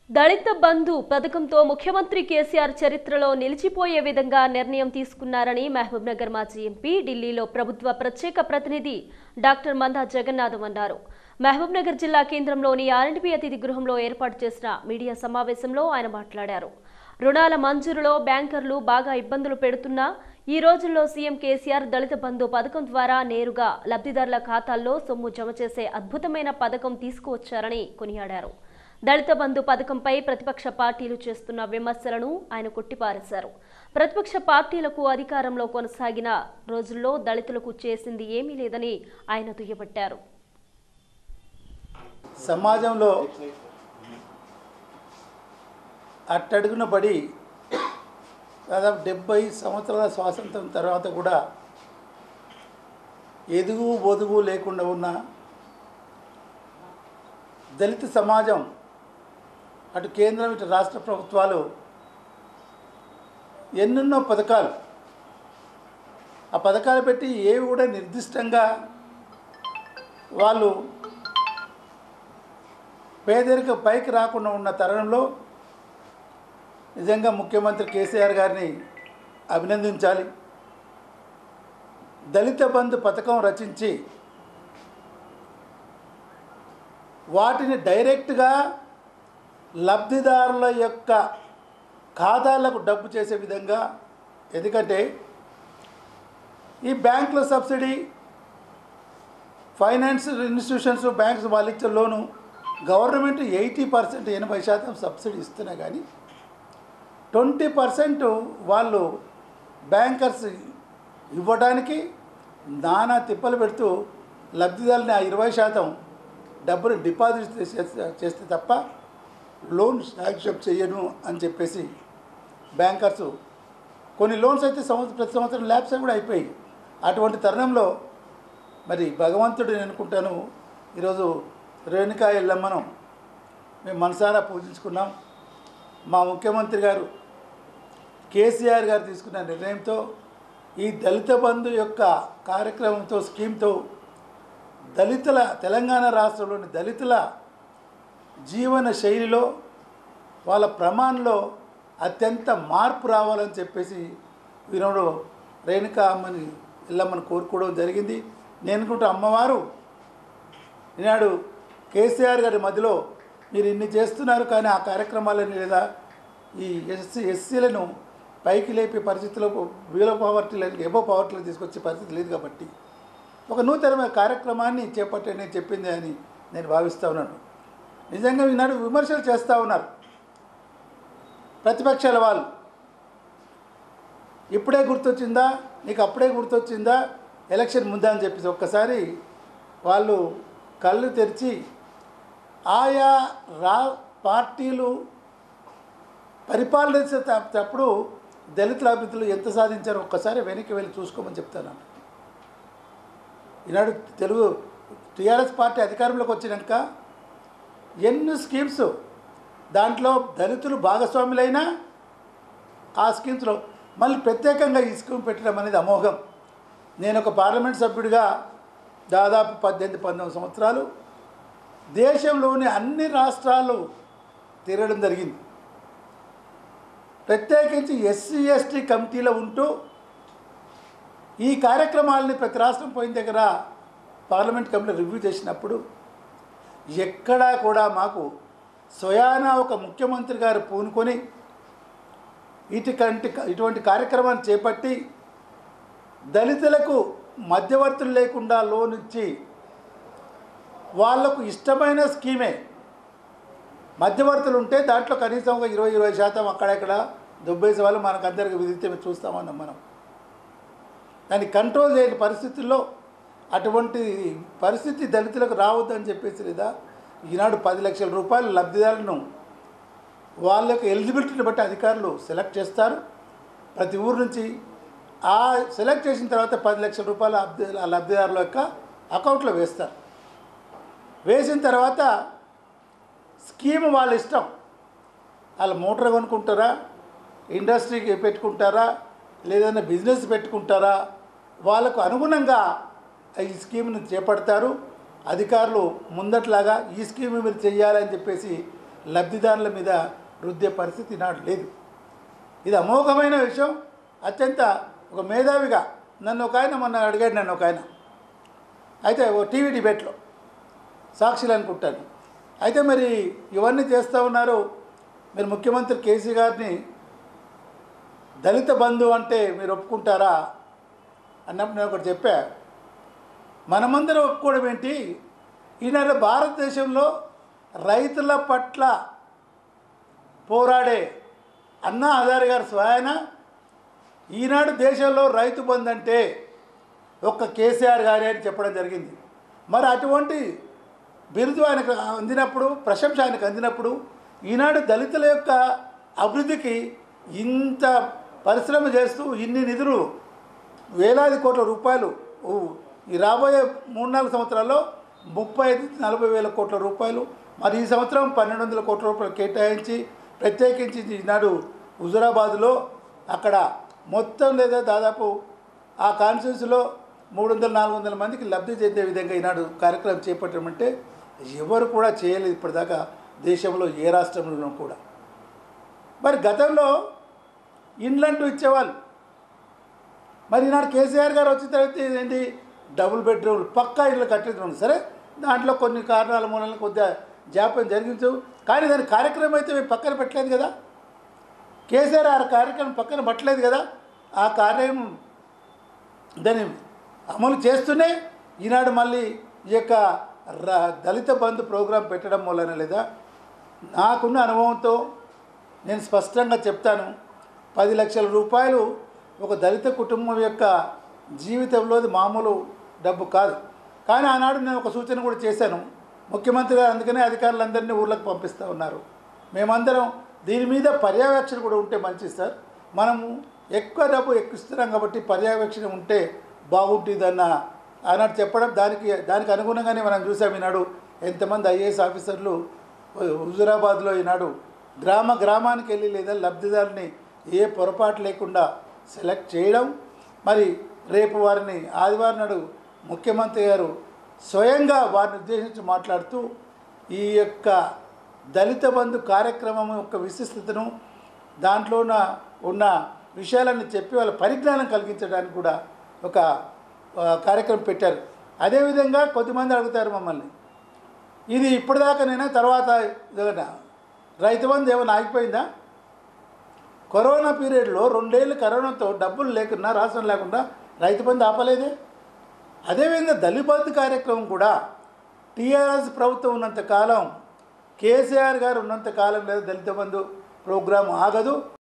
దళిత బంధు పథకంతో ముఖ్యమంత్రి కేసీఆర్ చరిత్రలో నిలిచిపోయే విధంగా నిర్ణయం తీసుకున్నారని మహబూబ్ నగర్ మాజీ ఎంపీ ఢిల్లీలో ప్రభుత్వ ప్రత్యేక ప్రతినిధి డాక్టర్ మందా జగన్నాథం అన్నారు మహబూబ్ నగర్ జిల్లా కేంద్రంలోని ఆర్ఎండ్బి అతిథి గృహంలో ఏర్పాటు చేసిన మీడియా సమావేశంలో ఆయన మాట్లాడారు రుణాల మంజూరులో బ్యాంకర్లు బాగా ఇబ్బందులు పెడుతున్నా ఈ రోజుల్లో సీఎం కేసీఆర్ దళిత బంధు పథకం ద్వారా నేరుగా లబ్ధిదారుల ఖాతాల్లో సొమ్ము జమ చేసే అద్భుతమైన పథకం తీసుకువచ్చారని కొనియాడారు దళిత బంధు పథకంపై ప్రతిపక్ష పార్టీలు చేస్తున్న విమర్శలను ఆయన కొట్టిపారేశారు ప్రతిపక్ష పార్టీలకు అధికారంలో కొనసాగిన రోజుల్లో దళితులకు చేసింది ఏమీ లేదని ఆయన దుయ్యబట్టారు సమాజంలో అట్టడుగున పడి దాదాపు డెబ్బై సంవత్సరాల స్వాతంత్రం తర్వాత కూడా ఎదుగు బొదుగు లేకుండా ఉన్న దళిత సమాజం అటు కేంద్రం ఇటు రాష్ట్ర ప్రభుత్వాలు ఎన్నెన్నో పథకాలు ఆ పథకాలు పెట్టి ఏవి కూడా నిర్దిష్టంగా వాళ్ళు పేదరిక పైకి రాకుండా ఉన్న తరుణంలో నిజంగా ముఖ్యమంత్రి కేసీఆర్ గారిని అభినందించాలి దళిత బంధు పథకం రచించి వాటిని డైరెక్ట్గా లబ్ధిదారుల యొక్క ఖాతాలకు డబ్బు చేసే విధంగా ఎందుకంటే ఈ బ్యాంకుల సబ్సిడీ ఫైనాన్స్ ఇన్స్టిట్యూషన్స్ బ్యాంక్స్ వాళ్ళు ఇచ్చే లోను గవర్నమెంట్ ఎయిటీ పర్సెంట్ ఎనభై శాతం సబ్సిడీ ఇస్తున్నా కానీ ట్వంటీ పర్సెంట్ వాళ్ళు బ్యాంకర్స్ ఇవ్వడానికి నానా తిప్పలు పెడుతూ లబ్ధిదారుని ఆ ఇరవై శాతం డబ్బుని డిపాజిట్ చేస్తే చేస్తే తప్ప లోన్ యాక్సెప్ట్ చేయను అని చెప్పేసి బ్యాంకర్స్ కొన్ని లోన్స్ అయితే సంవత్సరం ప్రతి సంవత్సరం ల్యాబ్స్ కూడా అయిపోయాయి అటువంటి తరుణంలో మరి భగవంతుడు నేను అనుకుంటాను ఈరోజు రేణుకా ఎల్లమ్మను మేము మనసారా పూజించుకున్నాం మా ముఖ్యమంత్రి గారు కేసీఆర్ గారు తీసుకున్న నిర్ణయంతో ఈ దళిత బంధు యొక్క కార్యక్రమంతో స్కీమ్తో దళితుల తెలంగాణ రాష్ట్రంలోని దళితుల జీవన శైలిలో వాళ్ళ ప్రమాణంలో అత్యంత మార్పు రావాలని చెప్పేసి ఈనాడు రేణుకా అమ్మని ఎల్లమ్మని కోరుకోవడం జరిగింది నేను అనుకుంటా అమ్మవారు ఈనాడు కేసీఆర్ గారి మధ్యలో మీరు ఇన్ని చేస్తున్నారు కానీ ఆ కార్యక్రమాలని లేదా ఈ ఎస్సీ ఎస్సీలను పైకి లేపే పరిస్థితుల్లో బిలో పవర్టీలను ఎబో పవర్టీలకు తీసుకొచ్చే పరిస్థితి లేదు కాబట్టి ఒక నూతనమైన కార్యక్రమాన్ని చేపట్టని చెప్పింది అని నేను భావిస్తూ ఉన్నాను నిజంగా ఈనాడు విమర్శలు చేస్తూ ఉన్నారు ప్రతిపక్షాల వాళ్ళు ఇప్పుడే గుర్తొచ్చిందా నీకు అప్పుడే గుర్తొచ్చిందా ఎలక్షన్ ముందా అని చెప్పేసి ఒక్కసారి వాళ్ళు కళ్ళు తెరిచి ఆయా రా పార్టీలు పరిపాలన చేసేటప్పుడు దళితుల అభివృద్ధిలో ఎంత సాధించారో ఒక్కసారి వెనక్కి వెళ్ళి చూసుకోమని చెప్తాను ఈనాడు తెలుగు టీఆర్ఎస్ పార్టీ అధికారంలోకి వచ్చినాక ఎన్ని స్కీమ్స్ దాంట్లో దళితులు భాగస్వాములైనా ఆ స్కీమ్స్లో మళ్ళీ ప్రత్యేకంగా ఈ స్కీమ్ పెట్టడం అనేది అమోఘం నేను ఒక పార్లమెంట్ సభ్యుడిగా దాదాపు పద్దెనిమిది పంతొమ్మిది సంవత్సరాలు దేశంలోని అన్ని రాష్ట్రాలు తిరగడం జరిగింది ప్రత్యేకించి ఎస్సీ ఎస్టీ కమిటీలో ఉంటూ ఈ కార్యక్రమాలని ప్రతి రాష్ట్రం పోయిన దగ్గర పార్లమెంట్ కమిటీలో రివ్యూ చేసినప్పుడు ఎక్కడా కూడా మాకు స్వయాన ఒక ముఖ్యమంత్రి గారు పూనుకొని ఇటువంటి ఇటువంటి కార్యక్రమాన్ని చేపట్టి దళితులకు మధ్యవర్తులు లేకుండా లోన్ ఇచ్చి వాళ్లకు ఇష్టమైన స్కీమే మధ్యవర్తులు ఉంటే దాంట్లో కనీసం ఒక ఇరవై ఇరవై శాతం అక్కడక్కడ దుబ్బేసే వాళ్ళు మనకు అందరికి విధిస్తే మేము చూస్తామన్నాం మనం దాన్ని కంట్రోల్ చేయని పరిస్థితుల్లో అటువంటి పరిస్థితి దళితులకు రావద్దని చెప్పేసి లేదా ఈనాడు పది లక్షల రూపాయలు లబ్ధిదారులను వాళ్ళ యొక్క ఎలిజిబిలిటీని బట్టి అధికారులు సెలెక్ట్ చేస్తారు ప్రతి ఊరు నుంచి ఆ సెలెక్ట్ చేసిన తర్వాత పది లక్షల రూపాయలు అబ్ది ఆ లబ్ధిదారుల యొక్క అకౌంట్లో వేస్తారు వేసిన తర్వాత స్కీమ్ వాళ్ళ ఇష్టం వాళ్ళు మోటార్ కొనుక్కుంటారా ఇండస్ట్రీకి పెట్టుకుంటారా లేదన్నా బిజినెస్ పెట్టుకుంటారా వాళ్ళకు అనుగుణంగా ఈ స్కీమ్ని చేపడతారు అధికారులు ముందట్లాగా ఈ స్కీమ్ మీరు చేయాలని చెప్పేసి లబ్ధిదారుల మీద రుద్దే పరిస్థితి నాడు లేదు ఇది అమోఘమైన విషయం అత్యంత ఒక మేధావిగా నన్ను ఒక ఆయన మొన్న అడిగాడు నన్ను ఒక ఆయన అయితే ఓ టీవీ డిబేట్లో సాక్షులు అనుకుంటాను అయితే మరి ఇవన్నీ చేస్తూ ఉన్నారు మీరు ముఖ్యమంత్రి కేసీ గారిని దళిత బంధు అంటే మీరు ఒప్పుకుంటారా అన్నప్పుడు నేను ఒకటి చెప్పా మనమందరం ఒప్పుకోవడం ఏంటి ఈనాడు భారతదేశంలో రైతుల పట్ల పోరాడే అన్నా హజారి గారు స్వయాన ఈనాడు దేశంలో రైతు బంధు అంటే ఒక్క కేసీఆర్ గారే అని చెప్పడం జరిగింది మరి అటువంటి బిరుదు ఆయనకు అందినప్పుడు ప్రశంస ఆయనకు అందినప్పుడు ఈనాడు దళితుల యొక్క అభివృద్ధికి ఇంత పరిశ్రమ చేస్తూ ఇన్ని నిధులు వేలాది కోట్ల రూపాయలు ఊ, ఈ రాబోయే మూడు నాలుగు సంవత్సరాల్లో ముప్పై ఐదు నలభై వేల కోట్ల రూపాయలు మరి ఈ సంవత్సరం పన్నెండు వందల కోట్ల రూపాయలు కేటాయించి ప్రత్యేకించి ఈనాడు హుజురాబాద్లో అక్కడ మొత్తం లేదా దాదాపు ఆ కాన్స్టిట్యూన్సీలో మూడు వందల నాలుగు వందల మందికి లబ్ధి చెందే విధంగా ఈనాడు కార్యక్రమం చేపట్టమంటే ఎవరు కూడా చేయలేదు ఇప్పటిదాకా దేశంలో ఏ రాష్ట్రంలోనూ కూడా మరి గతంలో ఇండ్లంటూ ఇచ్చేవాళ్ళు మరి ఈనాడు కేసీఆర్ గారు వచ్చిన తర్వాత ఏంటి డబుల్ బెడ్రూమ్లు పక్కా ఇళ్ళు కట్టించడం సరే దాంట్లో కొన్ని కారణాల మూలంగా కొద్దిగా జాప్యం జరిగించు కానీ దాని కార్యక్రమం అయితే మేము పక్కన పెట్టలేదు కదా కేసీఆర్ ఆ కార్యక్రమం పక్కన పట్టలేదు కదా ఆ కార్యక్రమం దాన్ని అమలు చేస్తూనే ఈనాడు మళ్ళీ ఈ యొక్క ర- దళిత బంధు ప్రోగ్రాం పెట్టడం వలన లేదా నాకున్న అనుభవంతో నేను స్పష్టంగా చెప్తాను పది లక్షల రూపాయలు ఒక దళిత కుటుంబం యొక్క జీవితంలో అది మామూలు డబ్బు కాదు కానీ ఆనాడు నేను ఒక సూచన కూడా చేశాను ముఖ్యమంత్రి గారు అందుకనే అధికారులందరినీ ఊర్లకు పంపిస్తూ ఉన్నారు మేమందరం దీని మీద పర్యవేక్షణ కూడా ఉంటే మంచిది సార్ మనము ఎక్కువ డబ్బు ఎక్కువ ఇస్తున్నాం కాబట్టి పర్యవేక్షణ ఉంటే బాగుంటుందన్న ఆనాడు చెప్పడం దానికి దానికి అనుగుణంగానే మనం చూసాం ఈనాడు ఎంతమంది ఐఏఎస్ ఆఫీసర్లు హుజురాబాద్లో ఈనాడు గ్రామ గ్రామానికి వెళ్ళి లేదా లబ్ధిదారుని ఏ పొరపాటు లేకుండా సెలెక్ట్ చేయడం మరి రేపు వారిని ఆదివారం నాడు ముఖ్యమంత్రి గారు స్వయంగా వారిని ఉద్దేశించి మాట్లాడుతూ ఈ యొక్క దళిత బంధు కార్యక్రమం యొక్క విశిష్టతను దాంట్లో ఉన్న ఉన్న విషయాలన్నీ చెప్పి వాళ్ళ పరిజ్ఞానం కలిగించడానికి కూడా ఒక ఆ, కార్యక్రమం పెట్టారు అదేవిధంగా కొద్దిమంది అడుగుతారు మమ్మల్ని ఇది ఇప్పటిదాకానైనా తర్వాత ఇదొకట రైతు బంధు ఏమైనా ఆగిపోయిందా కరోనా పీరియడ్లో రెండేళ్ళు కరోనాతో డబ్బులు లేకున్నా రాష్ట్రం లేకుండా రైతు బంధు ఆపలేదే అదేవిధంగా దళిత బంధు కార్యక్రమం కూడా టీఆర్ఎస్ ప్రభుత్వం ఉన్నంత కాలం కేసీఆర్ గారు ఉన్నంత కాలం లేదా దళిత బంధు ప్రోగ్రాం ఆగదు